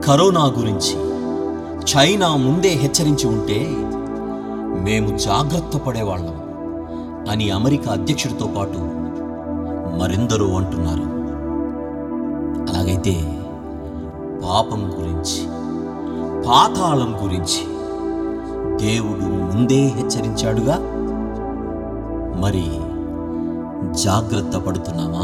corona గురించి China ముందే హెచ్చరించి ఉంటే మేము జాగ్రత్త పడేవాళ్ళం అని అమెరికా అధ్యక్షుడితో పాటు మరెందరో అంటున్నారు అలాగైతే పాపం గురించి పాతాళం గురించి దేవుడు ముందే హెచ్చరించాడుగా మరి జాగ్రత్త పడుతున్నామా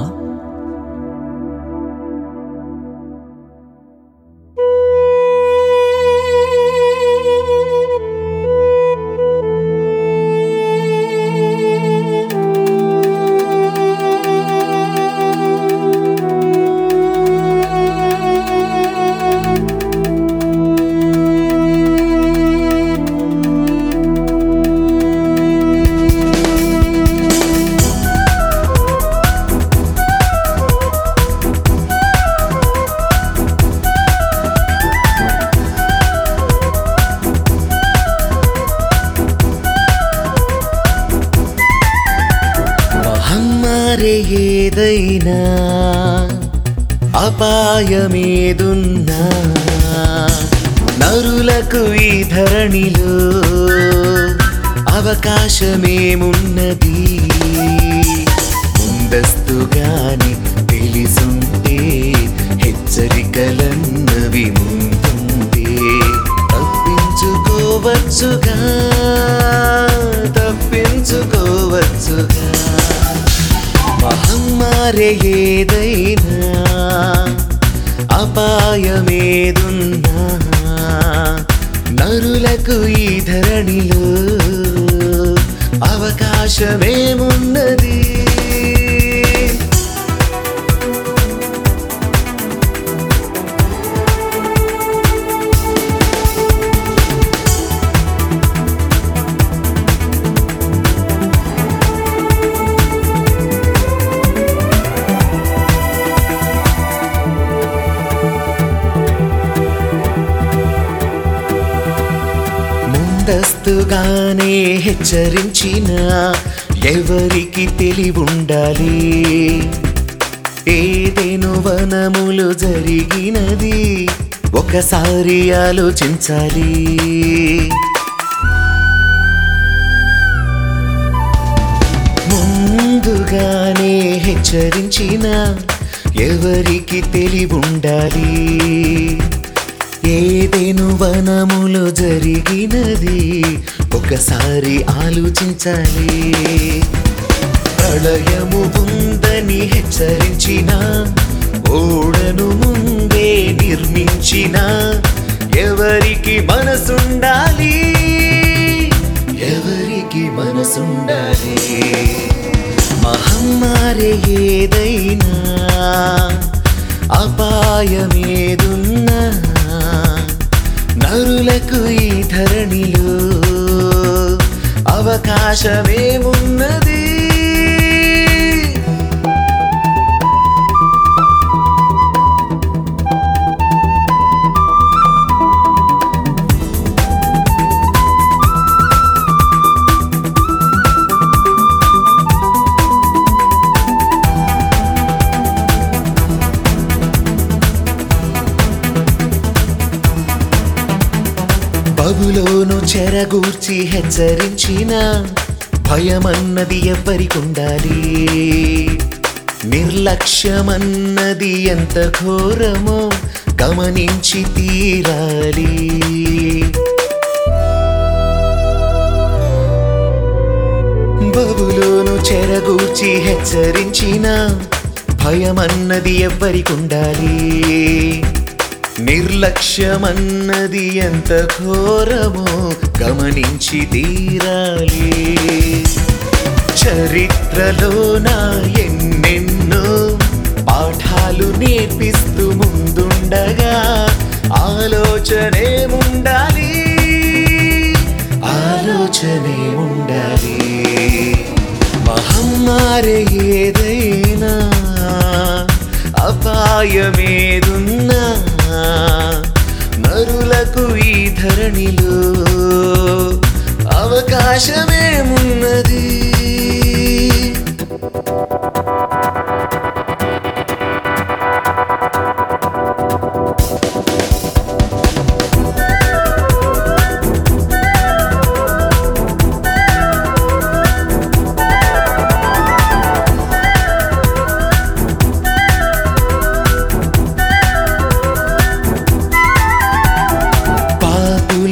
మహమ్మారి ఏదైనా అపాయమేదున్నా నరులకు ఈ ధరణిలో అవకాశమేమున్నది ముందస్తుగాని తెలిసుంటే హెచ్చరికలన్నవి ముందుంటే తప్పించుకోవచ్చుగా తప్పించుకోవచ్చుగా మహమ్మారి ఏదైనా అపాయమేదున్నా నరులకు ఈ ధరణిలో అవకాశమేమున్నది ముందస్తుగానే హెచ్చరించిన ఎవరికి తెలివుండాలి ఏదేను వనములు జరిగినది ఒకసారి ఆలోచించాలి ముందుగానే హెచ్చరించిన ఎవరికి తెలివుండాలి ఏదేను వనములో జరిగినది ఒకసారి ఆలోచించాలి ప్రళయము ఉందని హెచ్చరించిన ఓడను ముందే నిర్మించిన ఎవరికి మనసుండాలి ఎవరికి మనసుండాలి మహమ్మారి ఏదైనా అపాయమేదున్నా నరులకు ఈ ధరణిలో అవకాశమేమున్నది బబులోను చెరగూర్చి హెచ్చరించిన భయమన్నది ఎవ్వరికుండాలి నిర్లక్ష్యమన్నది ఎంత ఘోరమో గమనించి తీరాలి బబులోను చెరగూర్చి హెచ్చరించిన భయమన్నది ఎవ్వరికుండాలి నిర్లక్ష్యమన్నది ఎంత ఘోరమో గమనించి తీరాలి చరిత్రలోన ఎన్నెన్నో పాఠాలు నేర్పిస్తూ ముందుండగా ఆలోచనే ఉండాలి ఆలోచనే ఉండాలి మహమ్మారి ఏదైనా అపాయమేదున్నా నరులకు ఈ ధరణిలో అవకాశమేమున్నది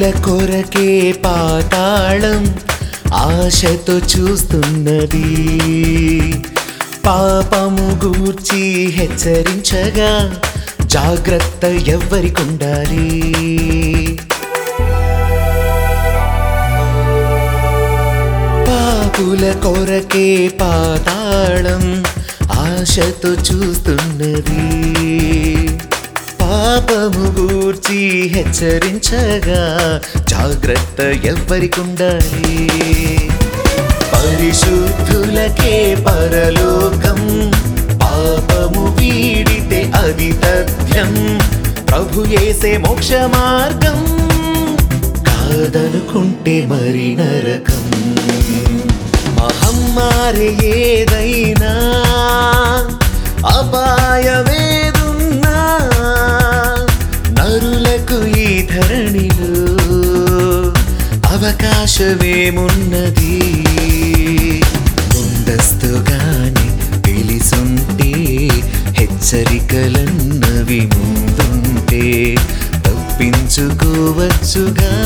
కొరకే పాతాళం ఆశతో చూస్తున్నది పాపము గూర్చి హెచ్చరించగా జాగ్రత్త ఎవ్వరికుండాలి పాపుల కొరకే పాతాళం ఆశతో చూస్తున్నది పాపము గూర్చి హెచ్చరించగా జాగ్రత్త ఎవ్వరికుండాలి పరిశుద్ధులకే పరలోకం పాపము వీడితే అది తథ్యం ప్రభు ఏసే మోక్ష మార్గం కాదనుకుంటే మరి నరకం మహమ్మారి ఏదైనా అపాయమేదున్నా నరులకు ఈ ధరణిలో అవకాశమేమున్నది ముందస్తుగానే తెలిసుంటే హెచ్చరికలన్నవి ముందుంటే తప్పించుకోవచ్చుగా